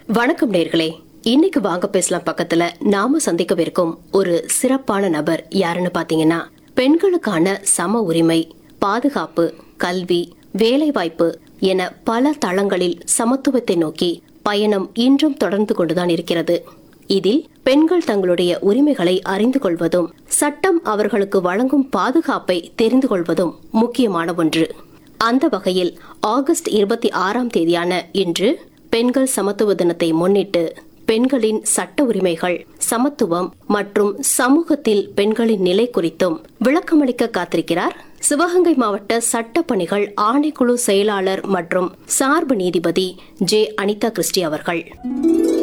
வணக்கம் நேர்களே இன்னைக்கு வாங்க பேசலாம் பக்கத்துல நாம சந்திக்கவிருக்கும் ஒரு சிறப்பான நபர் யாருன்னு பாத்தீங்கன்னா பெண்களுக்கான சம உரிமை பாதுகாப்பு கல்வி வேலைவாய்ப்பு என பல தளங்களில் சமத்துவத்தை நோக்கி பயணம் இன்றும் தொடர்ந்து கொண்டுதான் இருக்கிறது இதில் பெண்கள் தங்களுடைய உரிமைகளை அறிந்து கொள்வதும் சட்டம் அவர்களுக்கு வழங்கும் பாதுகாப்பை தெரிந்து கொள்வதும் முக்கியமான ஒன்று அந்த வகையில் ஆகஸ்ட் இருபத்தி ஆறாம் தேதியான இன்று பெண்கள் சமத்துவ தினத்தை முன்னிட்டு பெண்களின் சட்ட உரிமைகள் சமத்துவம் மற்றும் சமூகத்தில் பெண்களின் நிலை குறித்தும் விளக்கமளிக்க காத்திருக்கிறார் சிவகங்கை மாவட்ட சட்ட பணிகள் ஆணைக்குழு செயலாளர் மற்றும் சார்பு நீதிபதி ஜே அனிதா கிறிஸ்டி அவர்கள்